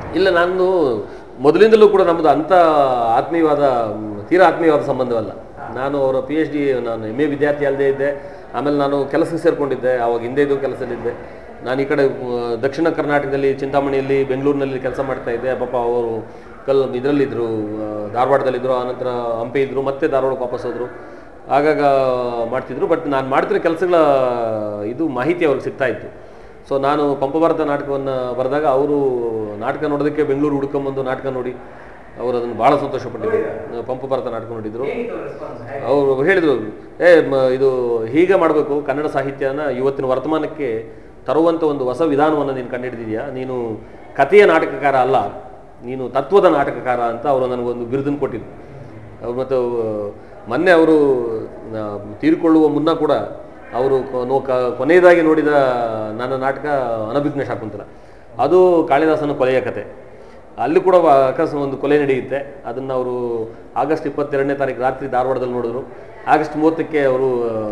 ಇಲ್ಲ ನಾನು ಮೊದಲಿಂದಲೂ ಕೂಡ ನಮ್ಮದು ಅಂಥ ಆತ್ಮೀಯವಾದ ಮ್, ತೀರಾ ಆತ್ಮೀಯವಾದ ಸಂಬಂಧವಲ್ಲ ನಾನು ಅವರ ಪಿ ಎಚ್ ಡಿ ನಾನು ಎಮ್ ಎ ವಿದ್ಯಾರ್ಥಿ ಅಲ್ಲದೆ ಇದ್ದೆ ಆಮೇಲೆ ನಾನು ಕೆಲಸಕ್ಕೆ ಸೇರಿಕೊಂಡಿದ್ದೆ ಆವಾಗ ಹಿಂದೆ ಇದು ಕೆಲಸದಲ್ಲಿದ್ದೆ ನಾನು ಈ ಕಡೆ ಮ್, ದಕ್ಷಿಣ ಕರ್ನಾಟಕದಲ್ಲಿ ಚಿಂತಾಮಣಿಯಲ್ಲಿ ಬೆಂಗಳೂರಿನಲ್ಲಿ ಕೆಲಸ ಮಾಡ್ತಾ ಇದ್ದೆ ಪಾಪ ಅವರು ಕಲ್ ಇದರಲ್ಲಿದ್ದರು ಧಾರವಾಡದಲ್ಲಿದ್ದರು ಆನಂತರ ಹಂಪಿ ಇದ್ದರು ಮತ್ತೆ ಧಾರವಾಡಕ್ಕೆ ವಾಪಸ್ ಹೋದರು ಆಗಾಗ ಮಾಡ್ತಿದ್ರು ಬಟ್ ನಾನು ಮಾಡ್ತಿರೋ ಕೆಲಸಗಳ ಇದು ಮಾಹಿತಿ ಅವ್ರಿಗೆ ಸಿಗ್ತಾ ಇತ್ತು ಸೊ ನಾನು ಪಂಪಭಾರತ ನಾಟಕವನ್ನು ಬರೆದಾಗ ಅವರು ನಾಟಕ ನೋಡೋದಕ್ಕೆ ಬೆಂಗಳೂರು ಹುಡ್ಕೊಂಬಂದು ನಾಟಕ ನೋಡಿ ಅವರು ಅದನ್ನು ಭಾಳ ಸಂತೋಷಪಟ್ಟಿದ್ರು ಪಂಪಭಾರತ ನಾಟಕ ನೋಡಿದರು ಹೇಗಿತ್ತು ರೆಸ್ಪಾನ್ಸ್ ಅವರು ಹೇಳಿದರು ಏ ಮ- ಇದು ಹೀಗೆ ಮಾಡಬೇಕು ಕನ್ನಡ ಸಾಹಿತ್ಯನ ಇವತ್ತಿನ ವರ್ತಮಾನಕ್ಕೆ ತರುವಂಥ ಒಂದು ಹೊಸ ವಿಧಾನವನ್ನು ನೀನು ಕಂಡುಹಿಡಿದಿದ್ಯಾ ನೀನು ಕಥೆಯ ನಾಟಕಕಾರ ಅಲ್ಲ ನೀನು ತತ್ವದ ನಾಟಕಕಾರ ಅಂತ ಅವರು ನನಗೊಂದು ಬಿರುದನ್ನು ಕೊಟ್ಟಿದ್ರು ಅವ್ರು ಮತ್ತು ಮೊನ್ನೆ ಅವರು ಆ, ತೀರಿಕೊಳ್ಳುವ ಮುನ್ನ ಕೂಡ ಅವರು ಕೊ- ನೋ ಕ ಕೊನೆಯದಾಗಿ ನೋಡಿದ ನನ್ನ ನಾಟಕ ಅನಭಿಜ್ಞ ಶಾಕುಂತಲ ಅದು ಕಾಳಿದಾಸನ ಕೊಲೆಯ ಕತೆ ಅಲ್ಲಿ ಕೂಡ ವ- ಅಕಸ್ಮಾತ್ ಒಂದು ಕೊಲೆ ನಡೆಯುತ್ತೆ ಅದನ್ನು ಅವರು ಆಗಸ್ಟ್ ಇಪ್ಪತ್ತೆರಡನೇ ತಾರೀಕು ರಾತ್ರಿ ಧಾರವಾಡದಲ್ಲಿ ನೋಡಿದ್ರು ಆಗಸ್ಟ್ ಮೂವತ್ತಕ್ಕೆ ಅವರು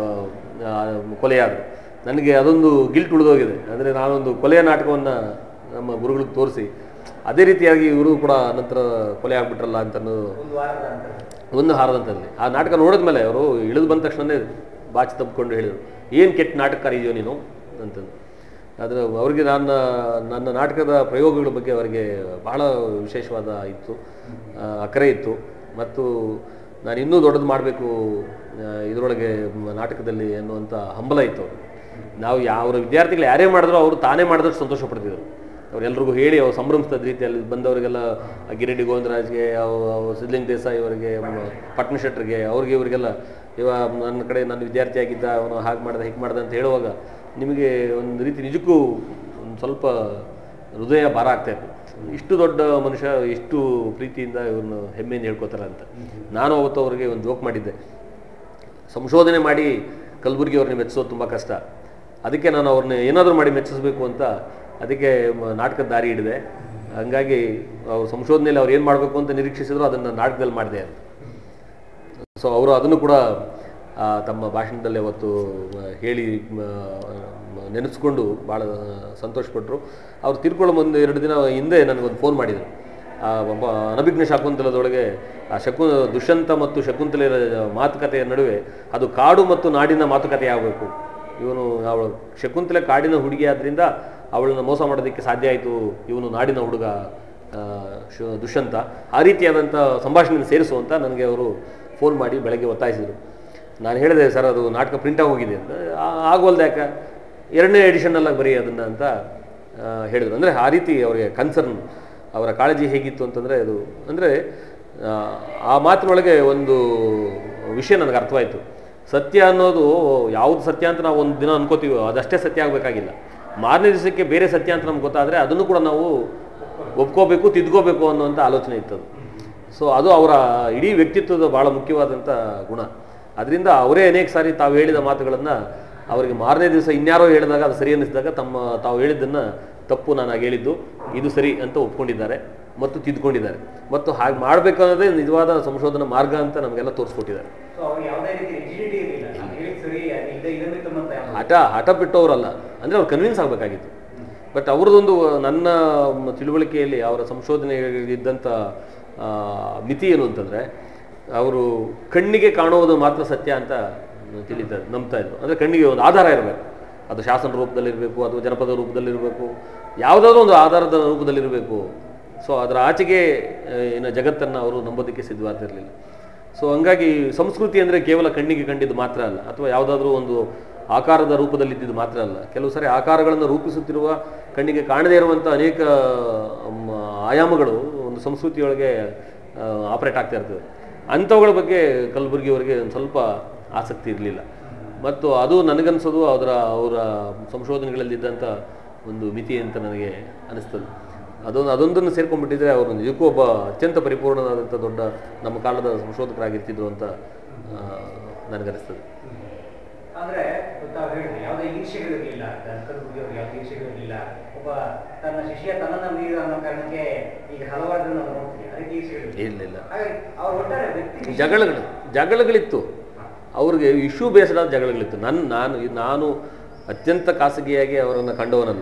ಆ, ಕೊಲೆಯಾದರು ನನಗೆ ಅದೊಂದು ಗಿಲ್ಟ್ ಉಳಿದೋಗಿದೆ ಅಂದರೆ ನಾನೊಂದು ಕೊಲೆಯ ನಾಟಕವನ್ನು ನಮ್ಮ ಗುರುಗಳಿಗೆ ತೋರಿಸಿ ಅದೇ ರೀತಿಯಾಗಿ ಇವರು ಕೂಡ ನಂತರ ಕೊಲೆ ಆಗ್ಬಿಟ್ರಲ್ಲ ಅಂತ ಅನ್ನೋದು ಒಂದು ವಾರದ ನಂತರ ಒಂದು ಹಾರದಂತಲ್ಲಿ ಆ ನಾಟಕ ನೋಡಿದ್ಮೇಲೆ ಅವರು ಇಳಿದು ಬಂದ ತಕ್ಷಣನೇ ಬಾಚಿ ತಬ್ಕೊಂಡು ಹೇಳಿದರು ಏನು ಕೆಟ್ಟ ನಾಟಕಕಾರ ಇದೆಯೋ ನೀನು ಅಂತಂದು ಆದರೆ ಅವರಿಗೆ ನನ್ನ ನನ್ನ ನಾಟಕದ ಪ್ರಯೋಗಗಳ ಬಗ್ಗೆ ಅವರಿಗೆ ಬಹಳ ವಿಶೇಷವಾದ ಇತ್ತು ಆ, ಅಕ್ಕರೆ ಇತ್ತು ಮತ್ತು ನಾನು ಇನ್ನೂ ದೊಡ್ಡದು ಮಾಡಬೇಕು ಇದರೊಳಗೆ ಮ- ನಾಟಕದಲ್ಲಿ ಅನ್ನುವಂಥ ಹಂಬಲ ಇತ್ತು ಅವ್ರಿಗೆ. ನಾವು ಯಾವ ಅವರ ವಿದ್ಯಾರ್ಥಿಗಳು ಯಾರೇ ಮಾಡಿದ್ರು ಅವರು ತಾನೇ ಮಾಡಿದಷ್ಟು ಸಂತೋಷ ಪಡ್ತಿದ್ರು ಅವರೆಲ್ರಿಗೂ ಹೇಳಿ ಅವ್ರು ಸಂಭ್ರಮಿಸಿದ ರೀತಿಯಲ್ಲಿ ಬಂದವರಿಗೆಲ್ಲ ಆ ಗಿರಿಡಿ ಗೋವಿಂದರಾಜ್ಗೆ ಅವು ಸಿದ್ಲಿಂಗ್ ದೇಸಾಯಿ ಅವರಿಗೆ ಮ- ಪಟ್ನ ಶೆಟ್ಟರ್ಗೆ ಅವ್ರಿಗೆ ಇವರಿಗೆಲ್ಲ ಇವ ನನ್ನ ಕಡೆ ನನ್ನ ವಿದ್ಯಾರ್ಥಿ ಆಗಿದ್ದ ಅವನು ಹಾಗೆ ಮಾಡ್ದೆ ಹೀಗೆ ಮಾಡ್ದೆ ಅಂತ ಹೇಳುವಾಗ ನಿಮಗೆ ಒಂದು ರೀತಿ ನಿಜಕ್ಕೂ ಒಂದು ಸ್ವಲ್ಪ ಹೃದಯ ಭಾರ ಆಗ್ತಾ ಇತ್ತು ಇಷ್ಟು ದೊಡ್ಡ ಮನುಷ್ಯ ಇಷ್ಟು ಪ್ರೀತಿಯಿಂದ ಇವ್ರನ್ನ ಹೆಮ್ಮೆಯಿಂದ ಹೇಳ್ಕೊತಾರೆ ಅಂತ ನಾನು ಅವತ್ತು ಅವರಿಗೆ ಒಂದು ಜೋಕ್ ಮಾಡಿದ್ದೆ ಸಂಶೋಧನೆ ಮಾಡಿ ಕಲಬುರಗಿ ಅವ್ರನ್ನ ಮೆಚ್ಚಿಸೋದು ತುಂಬ ಕಷ್ಟ ಅದಕ್ಕೆ ನಾನು ಅವ್ರನ್ನ ಏನಾದರೂ ಮಾಡಿ ಮೆಚ್ಚಿಸ್ಬೇಕು ಅಂತ ಅದಕ್ಕೆ ಮ- ನಾಟಕದ ದಾರಿ ಹಿಡಿದೆ ಹಂಗಾಗಿ ಅವ್ರು ಸಂಶೋಧನೆಯಲ್ಲಿ ಅವ್ರು ಏನು ಮಾಡಬೇಕು ಅಂತ ನಿರೀಕ್ಷಿಸಿದ್ರು ಅದನ್ನು ನಾಟಕದಲ್ಲಿ ಮಾಡಿದೆ ಅಂತ ಸೊ ಅವರು ಅದನ್ನು ಕೂಡ ಆ, ತಮ್ಮ ಭಾಷಣದಲ್ಲಿ ಅವತ್ತು ಮ, ಹೇಳಿ ಮ, ಮ, ನೆನೆಸ್ಕೊಂಡು ಭಾಳ ಸಂತೋಷಪಟ್ಟರು ಅವ್ರು ತೀರ್ಕೊಳ್ಳೋ ಒಂದು ಎರಡು ದಿನ ಹಿಂದೆ ನನಗೊಂದು ಫೋನ್ ಮಾಡಿದರು ಆ ಒಬ್ಬ ಅನಭಿಜ್ಞ ಶಾಕುಂತಲದೊಳಗೆ ಆ ಶಕು ದುಷ್ಯಂತ ಮತ್ತು ಶಕುಂತಲೆಯ ಮಾತುಕತೆಯ ನಡುವೆ ಅದು ಕಾಡು ಮತ್ತು ನಾಡಿನ ಮಾತುಕತೆ ಆಗಬೇಕು ಇವನು ಅವಳು ಶಕುಂತಲೆ ಕಾಡಿನ ಹುಡುಗಿ ಆದ್ರಿಂದ ಅವಳನ್ನ ಮೋಸ ಮಾಡೋದಕ್ಕೆ ಸಾಧ್ಯ ಆಯಿತು ಇವನು ನಾಡಿನ ಹುಡುಗ ಆ, ಶು- ದುಷ್ಯಂತ ಆ ರೀತಿಯಾದಂಥ ಸಂಭಾಷಣೆಯನ್ನು ಸೇರಿಸು ಅಂತ ನನಗೆ ಅವರು ಫೋನ್ ಮಾಡಿ ಬೆಳಗ್ಗೆ ಒತ್ತಾಯಿಸಿದರು ನಾನು ಹೇಳಿದೆ ಸರ್ ಅದು ನಾಟಕ ಪ್ರಿಂಟ್ ಹೋಗಿದೆ ಅಂತ ಆ- ಆಗವಲ್ದು ಯಾಕೆ ಎರಡನೇ ಎಡಿಷನ್ನೆಲ್ಲ ಬರೀ ಅದನ್ನು ಅಂತ ಆ, ಹೇಳಿದರು ಅಂದರೆ ಆ ರೀತಿ ಅವರಿಗೆ ಕನ್ಸರ್ನ್ ಅವರ ಕಾಳಜಿ ಹೇಗಿತ್ತು ಅಂತಂದರೆ ಅದು ಅಂದರೆ ಆ ಮಾತಿನೊಳಗೆ ಒಂದು ವಿಷಯ ನನಗೆ ಅರ್ಥವಾಯಿತು ಸತ್ಯ ಅನ್ನೋದು ಯಾವುದು ಸತ್ಯ ಅಂತ ನಾವು ಒಂದು ದಿನ ಅನ್ಕೋತೀವೋ ಅದಷ್ಟೇ ಸತ್ಯ ಆಗಬೇಕಾಗಿಲ್ಲ ಮಾರನೇ ದಿವಸಕ್ಕೆ ಬೇರೆ ಸತ್ಯ ಅಂತ ನಮ್ಗೆ ಗೊತ್ತಾದರೆ ಅದನ್ನು ಕೂಡ ನಾವು ಒಪ್ಕೋಬೇಕು ತಿದ್ಕೋಬೇಕು ಅನ್ನುವಂಥ ಆಲೋಚನೆ ಇತ್ತದು ಸೊ ಅದು ಅವರ ಇಡೀ ವ್ಯಕ್ತಿತ್ವದ ಭಾಳ ಮುಖ್ಯವಾದಂಥ ಗುಣ ಅದರಿಂದ ಅವರೇ ಅನೇಕ ಸಾರಿ ತಾವು ಹೇಳಿದ ಮಾತುಗಳನ್ನು ಅವರಿಗೆ ಮಾರನೇ ದಿವಸ ಇನ್ಯಾರೋ ಹೇಳಿದಾಗ ಅದು ಸರಿ ಅನ್ನಿಸಿದಾಗ ತಮ್ಮ ತಾವು ಹೇಳಿದ್ದನ್ನು ತಪ್ಪು ನಾನು ಆಗ ಹೇಳಿದ್ದು ಇದು ಸರಿ ಅಂತ ಒಪ್ಕೊಂಡಿದ್ದಾರೆ ಮತ್ತು ತಿದ್ಕೊಂಡಿದ್ದಾರೆ ಮತ್ತು ಹಾಗೆ ಮಾಡಬೇಕು ಅನ್ನೋದೇ ನಿಜವಾದ ಸಂಶೋಧನಾ ಮಾರ್ಗ ಅಂತ ನಮಗೆಲ್ಲ ತೋರಿಸ್ಕೊಟ್ಟಿದ್ದಾರೆ ಸೊ ಅವ್ರಿಗೆ ಯಾವುದೇ ರೀತಿ ರಿಜಿಡಿಟಿ ಇರಲಿಲ್ಲ ನಾನು ಹೇಳಿದ್ ಸರಿ ಅದು ಇದೆ ಇದನ್ನೇ ತಮ್ಮಂತ ಯಾವ್ದು? ಹಠ ಹಠ ಬಿಟ್ಟವರಲ್ಲ ಅಂದರೆ ಅವ್ರು ಕನ್ವಿನ್ಸ್ ಆಗಬೇಕಾಗಿತ್ತು ಬಟ್ ಅವ್ರದ್ದೊಂದು ನನ್ನ ಮ- ತಿಳುವಳಿಕೆಯಲ್ಲಿ ಅವರ ಸಂಶೋಧನೆಗಳಿದ್ದಂಥ ಆ, ಮಿತಿ ಏನು ಅಂತಂದರೆ ಅವರು ಕಣ್ಣಿಗೆ ಕಾಣುವುದು ಮಾತ್ರ ಸತ್ಯ ಅಂತ ತಿಳಿತ ನಂಬ್ತಾ ಇದ್ರು ಅಂದರೆ ಕಣ್ಣಿಗೆ ಒಂದು ಆಧಾರ ಇರಬೇಕು ಅದು ಶಾಸನ ರೂಪದಲ್ಲಿರಬೇಕು ಅಥವಾ ಜನಪದ ರೂಪದಲ್ಲಿರಬೇಕು ಯಾವುದಾದ್ರೂ ಒಂದು ಆಧಾರದ ರೂಪದಲ್ಲಿರಬೇಕು ಸೊ ಅದರ ಆಚೆಗೆ ಆ, ಏನು ಜಗತ್ತನ್ನು ಅವರು ನಂಬೋದಕ್ಕೆ ಸಿದ್ಧವಾಗ್ತಿರಲಿಲ್ಲ ಸೊ ಹಂಗಾಗಿ ಸಂಸ್ಕೃತಿ ಅಂದರೆ ಕೇವಲ ಕಣ್ಣಿಗೆ ಕಂಡಿದ್ದು ಮಾತ್ರ ಅಲ್ಲ ಅಥವಾ ಯಾವುದಾದ್ರೂ ಒಂದು ಆಕಾರದ ರೂಪದಲ್ಲಿದ್ದಿದ್ದು ಮಾತ್ರ ಅಲ್ಲ ಕೆಲವು ಸಾರಿ ಆಕಾರಗಳನ್ನು ರೂಪಿಸುತ್ತಿರುವ ಕಣ್ಣಿಗೆ ಕಾಣದೇ ಇರುವಂಥ ಅನೇಕ ಮ್, ಆಯಾಮಗಳು ಒಂದು ಸಂಸ್ಕೃತಿಯೊಳಗೆ ಆಪರೇಟ್ ಆಗ್ತಾ ಇರ್ತದೆ ಅಂಥವುಗಳ ಬಗ್ಗೆ ಕಲಬುರಗಿಯವರಿಗೆ ಒಂದು ಸ್ವಲ್ಪ ಆಸಕ್ತಿ ಇರಲಿಲ್ಲ ಮತ್ತು ಅದು ನನಗನ್ಸೋದು ಅದರ ಅವರ ಸಂಶೋಧನೆಗಳಲ್ಲಿದ್ದಂಥ ಒಂದು ಮಿತಿ ಅಂತ ನನಗೆ ಅನಿಸ್ತದೆ ಅದೊಂದು ಅದೊಂದನ್ನು ಸೇರ್ಕೊಂಡ್ಬಿಟ್ಟಿದ್ರೆ ಅವರು ನಿಜಕ್ಕೂ ಒಬ್ಬ ಅತ್ಯಂತ ಪರಿಪೂರ್ಣವಾದಂಥ ದೊಡ್ಡ ನಮ್ಮ ಕಾಲದ ಸಂಶೋಧಕರಾಗಿರ್ತಿದ್ರು ಅಂತ ಆ, ನನಗನ್ನಿಸ್ತದೆ ಅಂದ್ರೆ ತಾವು ಹೇಳಿದ್ರಿ ಯಾವುದೇ ಈರ್ಷೆಗಳಿರಲಿಲ್ಲ ಕಲಬುರಗಿ ಅವ್ರಿಗೆ ಯಾವುದೇ ಈರ್ಷೆಗಳಿರಲಿಲ್ಲ ಒಬ್ಬ ತನ್ನ ಶಿಷ್ಯ ತನ್ನನ್ನು ಮೀರಿದ ಅನ್ನೋ ಕಾರಣಕ್ಕೆ ಈಗ ಹಲವಾರು ಜನ ನಾವು ನೋಡ್ತೀವಿ ಅದಕ್ಕೆ ಈರ್ಷೆಗಳಿಲ್ಲ ಇಲ್ಲ ಇಲ್ಲ ಹಾಗಾಗಿ ಅವ್ರ ಒಟ್ಟಾರೆ ವ್ಯಕ್ತಿ ಜಗಳಗಳು ಜಗಳಗಳಿತ್ತು ಅವ್ರಿಗೆ ಇಶ್ಯೂ ಬೇಸ್ಡ್ ಆದ ಜಗಳಗಳಿತ್ತು ನನ್ನ ನಾನು ನಾನು ಅತ್ಯಂತ ಖಾಸಗಿಯಾಗಿ ಅವರನ್ನು ಕಂಡವನಲ್ಲ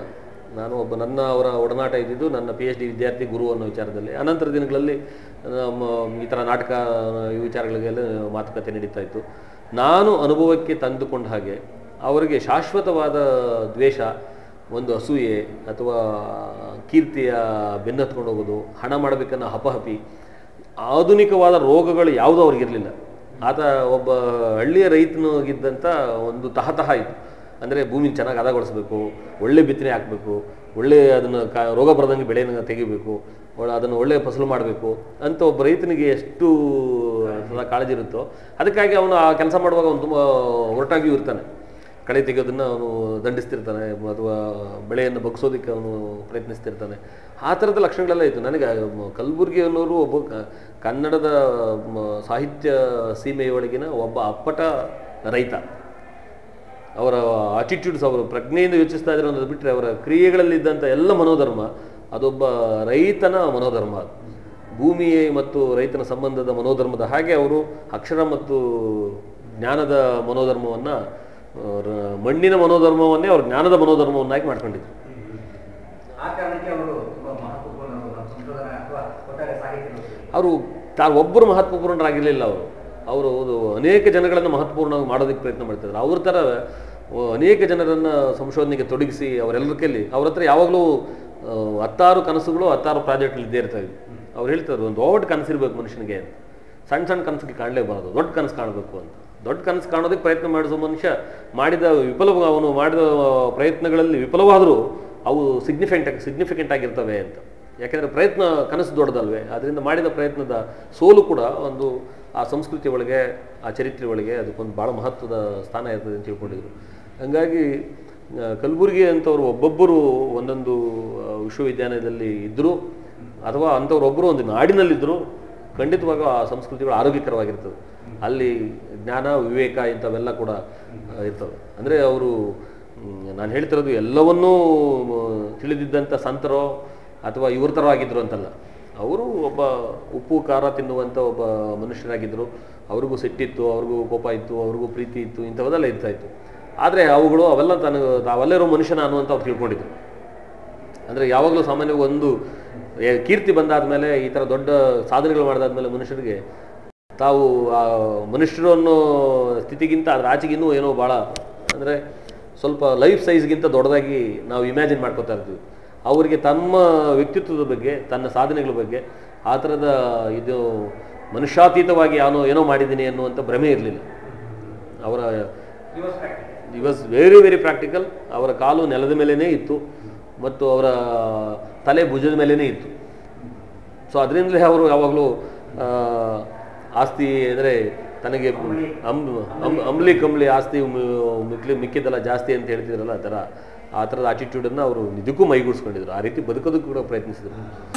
ನಾನು ಒಬ್ಬ ನನ್ನ ಅವರ ಒಡನಾಟ ಇದ್ದಿದ್ದು ನನ್ನ ಪಿ ಎಚ್ ಡಿ ವಿದ್ಯಾರ್ಥಿ ಗುರು ಅನ್ನೋ ವಿಚಾರದಲ್ಲಿ ಅನಂತರ ದಿನಗಳಲ್ಲಿ ನಮ್ಮ ಈ ಥರ ನಾಟಕ ಈ ವಿಚಾರಗಳಿಗೆಲ್ಲ ಮಾತುಕತೆ ನಡೀತಾ ಇತ್ತು ನಾನು ಅನುಭವಕ್ಕೆ ತಂದುಕೊಂಡ ಹಾಗೆ ಅವರಿಗೆ ಶಾಶ್ವತವಾದ ದ್ವೇಷ ಒಂದು ಅಸೂಯೆ ಅಥವಾ ಕೀರ್ತಿಯ ಬೆನ್ನತ್ಕೊಂಡು ಹೋಗೋದು ಹಣ ಮಾಡಬೇಕನ್ನೋ ಹಪಹಪಿ ಆಧುನಿಕವಾದ ರೋಗಗಳು ಯಾವುದೂ ಅವ್ರಿಗಿರಲಿಲ್ಲ ಆತ ಒಬ್ಬ ಹಳ್ಳಿಯ ರೈತನಿಗಿದ್ದಂಥ ಒಂದು ತಹತಹ ಇತ್ತು ಅಂದರೆ ಭೂಮಿನ ಚೆನ್ನಾಗಿ ಹದಗೊಳಿಸ್ಬೇಕು ಒಳ್ಳೆ ಬಿತ್ತನೆ ಹಾಕಬೇಕು ಒಳ್ಳೆ ಅದನ್ನು ಕಾ ರೋಗ ಬರದಂಗೆ ಬೆಳೆಯನ್ನು ತೆಗಿಬೇಕು ಒಳ್ಳೆ ಅದನ್ನು ಒಳ್ಳೆ ಫಸಲು ಮಾಡಬೇಕು ಅಂತ ಒಬ್ಬ ರೈತನಿಗೆ ಎಷ್ಟು ಸದಾ ಕಾಳಜಿ ಇರುತ್ತೋ ಅದಕ್ಕಾಗಿ ಅವನು ಆ ಕೆಲಸ ಮಾಡುವಾಗ ಅವನು ತುಂಬ ಹೊರಟಾಗಿಯೂ ಇರ್ತಾನೆ ಕಳೆ ತೆಗೆಯೋದನ್ನು ಅವನು ದಂಡಿಸ್ತಿರ್ತಾನೆ ಅಥವಾ ಬೆಳೆಯನ್ನು ಬಗ್ಸೋದಕ್ಕೆ ಅವನು ಪ್ರಯತ್ನಿಸ್ತಿರ್ತಾನೆ ಆ ಥರದ ಲಕ್ಷಣಗಳೆಲ್ಲ ಇತ್ತು ನನಗೆ ಮ- ಕಲಬುರ್ಗಿ ಅನ್ನೋರು ಒಬ್ಬ ಕ- ಕನ್ನಡದ ಮ, ಸಾಹಿತ್ಯ ಸೀಮೆಯೊಳಗಿನ ಒಬ್ಬ ಅಪ್ಪಟ ರೈತ ಅವರ ಆಟಿಟ್ಯೂಡ್ಸ್ ಅವರು ಪ್ರಜ್ಞೆಯಿಂದ ಯೋಚಿಸ್ತಾ ಇದ್ರು ಅನ್ನೋದು ಬಿಟ್ಟರೆ ಅವರ ಕ್ರಿಯೆಗಳಲ್ಲಿದ್ದಂಥ ಎಲ್ಲ ಮನೋಧರ್ಮ ಅದೊಬ್ಬ ರೈತನ ಮನೋಧರ್ಮ ಅದು. ಭೂಮಿ ಮತ್ತು ರೈತನ ಸಂಬಂಧದ ಮನೋಧರ್ಮದ ಹಾಗೆ ಅವರು ಅಕ್ಷರ ಮತ್ತು ಜ್ಞಾನದ ಮನೋಧರ್ಮವನ್ನು ಮಣ್ಣಿನ ಮನೋಧರ್ಮವನ್ನೇ ಅವರು ಜ್ಞಾನದ ಮನೋಧರ್ಮವನ್ನಾಗಿ ಮಾಡ್ಕೊಂಡಿದ್ರು ಆ ಕಾರಣಕ್ಕೆ ಅವರು ತುಂಬಾ ಮಹತ್ವಪೂರ್ಣರು ನಮ್ಮ ಸಂಶೋಧನೆ ಅಥವಾ ಒಟ್ಟಾರೆ ಸಾಹಿತ್ಯ ಅವರು ತಾವು ಒಬ್ಬರು ಮಹತ್ವಪೂರ್ಣರಾಗಿರಲಿಲ್ಲ ಅವರು ಅವರು ಒಂದು ಅನೇಕ ಜನಗಳನ್ನು ಮಹತ್ವಪೂರ್ಣವಾಗಿ ಮಾಡೋದಕ್ಕೆ ಪ್ರಯತ್ನ ಮಾಡ್ತಿದ್ರು ಅವ್ರ ಥರ ಆ, ಅನೇಕ ಜನರನ್ನು ಸಂಶೋಧನೆಗೆ ತೊಡಗಿಸಿ ಅವರೆಲ್ಲರ ಕೈಲಿ ಅವ್ರ ಹತ್ರ ಯಾವಾಗಲೂ ಆ, ಹತ್ತಾರು ಕನಸುಗಳು ಹತ್ತಾರು ಪ್ರಾಜೆಕ್ಟ್ಗಳು ಇದ್ದೇ ಇರ್ತಾ ಇದ್ವು ಅವ್ರು ಹೇಳ್ತಾರೆ ಒಂದು ದೊಡ್ಡ ಕನಸಿರ್ಬೇಕು ಮನುಷ್ಯನಿಗೆ ಅಂತ ಸಣ್ಣ ಸಣ್ಣ ಕನಸಿಗೆ ಕಾಣಲೇಬಾರದು ದೊಡ್ಡ ಕನಸು ಕಾಣಬೇಕು ಅಂತ ದೊಡ್ಡ ಕನಸು ಕಾಣೋದಕ್ಕೆ ಪ್ರಯತ್ನ ಮಾಡಿಸೋ ಮನುಷ್ಯ ಮಾಡಿದ ವಿಫಲ ಅವನು ಮಾಡಿದ ಪ್ರಯತ್ನಗಳಲ್ಲಿ ವಿಫಲವಾದರೂ ಅವು ಸಿಗ್ನಿಫಿಕೆಂಟ್ ಸಿಗ್ನಿಫಿಕೆಂಟ್ ಆಗಿರ್ತವೆ ಅಂತ ಯಾಕೆಂದರೆ ಪ್ರಯತ್ನ ಕನಸು ದೊಡ್ಡದಲ್ವೇ ಅದರಿಂದ ಮಾಡಿದ ಪ್ರಯತ್ನದ ಸೋಲು ಕೂಡ ಒಂದು ಆ ಸಂಸ್ಕೃತಿ ಒಳಗೆ ಆ ಚರಿತ್ರೆ ಒಳಗೆ ಅದಕ್ಕೊಂದು ಭಾಳ ಮಹತ್ವದ ಸ್ಥಾನ ಇರ್ತದೆ ಅಂತ ತಿಳ್ಕೊಂಡಿದ್ರು ಹಂಗಾಗಿ ಆ, ಕಲಬುರಗಿ ಅಂತವ್ರು ಒಬ್ಬೊಬ್ಬರು ಒಂದೊಂದು ಆ, ವಿಶ್ವವಿದ್ಯಾಲಯದಲ್ಲಿ ಇದ್ದರು ಅಥವಾ ಅಂಥವ್ರೊಬ್ಬರು ಒಂದು ನಾಡಿನಲ್ಲಿದ್ದರು ಖಂಡಿತವಾಗ ಆ ಸಂಸ್ಕೃತಿಗಳು ಆರೋಗ್ಯಕರವಾಗಿರ್ತದೆ ಅಲ್ಲಿ ಜ್ಞಾನ ವಿವೇಕ ಇಂಥವೆಲ್ಲ ಕೂಡ ಆ, ಇರ್ತವೆ ಅಂದರೆ ಅವರು ನಾನು ಹೇಳ್ತಿರೋದು ಎಲ್ಲವನ್ನೂ ಮ್, ತಿಳಿದಿದ್ದಂಥ ಸಂತರೋ ಅಥವಾ ಇವ್ರ ಥರ ಆಗಿದ್ರು ಅಂತಲ್ಲ ಅವರು ಒಬ್ಬ ಉಪ್ಪು ಖಾರ ತಿನ್ನುವಂಥ ಒಬ್ಬ ಮನುಷ್ಯರಾಗಿದ್ದರು ಅವ್ರಿಗೂ ಸಿಟ್ಟಿತ್ತು ಅವ್ರಿಗೂ ಕೋಪ ಇತ್ತು ಅವ್ರಿಗೂ ಪ್ರೀತಿ ಇತ್ತು ಇಂಥವೆಲ್ಲ ಇರ್ತಾ ಇತ್ತು ಆದರೆ ಅವುಗಳು ಅವೆಲ್ಲ ತನಗೆ ತಾವೆಲ್ಲರೂ ಮನುಷ್ಯ ನಾನು ಅಂತ ಅವ್ರು ತಿಳ್ಕೊಂಡಿದ್ರು ಅಂದರೆ ಯಾವಾಗಲೂ ಸಾಮಾನ್ಯವಾಗಿ ಒಂದು ಏ- ಕೀರ್ತಿ ಬಂದಾದ್ಮೇಲೆ ಈ ಥರ ದೊಡ್ಡ ಸಾಧನೆಗಳು ಮಾಡಿದಾದ್ಮೇಲೆ ಮನುಷ್ಯರಿಗೆ ತಾವು ಆ ಮನುಷ್ಯರು ಅನ್ನೋ ಸ್ಥಿತಿಗಿಂತ ಅದ್ರ ಆಚೆಗಿನ್ನೂ ಏನೋ ಭಾಳ ಅಂದರೆ ಸ್ವಲ್ಪ ಲೈಫ್ ಸೈಜ್ಗಿಂತ ದೊಡ್ಡದಾಗಿ ನಾವು ಇಮ್ಯಾಜಿನ್ ಮಾಡ್ಕೊತಾ ಇರ್ತೀವಿ ಅವರಿಗೆ ತಮ್ಮ ವ್ಯಕ್ತಿತ್ವದ ಬಗ್ಗೆ ತನ್ನ ಸಾಧನೆಗಳ ಬಗ್ಗೆ ಆ ಥರದ ಇದು ಮನುಷ್ಯಾತೀತವಾಗಿ ಯಾನೋ ಏನೋ ಮಾಡಿದ್ದೀನಿ ಅನ್ನುವಂಥ ಭ್ರಮೆ ಇರಲಿಲ್ಲ ಅವರ he was very very practical ಅವರ ಕಾಲು ನೆಲದ ಮೇಲೇ ಇತ್ತು ಮತ್ತು ಅವರ ತಲೆ ಭುಜದ ಮೇಲೇ ಇತ್ತು ಸೊ ಅದರಿಂದಲೇ ಅವರು ಯಾವಾಗಲೂ ಆ, ಆಸ್ತಿ ಅಂದರೆ ತನಗೆ ಅಂ ಅಂ- ಅಂಬ್ಲಿ ಕಂಬ್ಲಿ ಆಸ್ತಿ ಮಿ- ಮಿಕ್ಲಿ ಮಿಕ್ಕಿದೆಲ್ಲ ಜಾಸ್ತಿ ಅಂತ ಹೇಳ್ತಿದ್ರಲ್ಲ ಆ ಥರ ಆ ಥರದ ಆಟಿಟ್ಯೂಡನ್ನು ಅವರು ನಿಜಕ್ಕೂ ಮೈಗೂಡಿಸ್ಕೊಂಡಿದ್ರು ಆ ರೀತಿ ಬದುಕೋದಕ್ಕೂ ಕೂಡ ಪ್ರಯತ್ನಿಸಿದ್ರು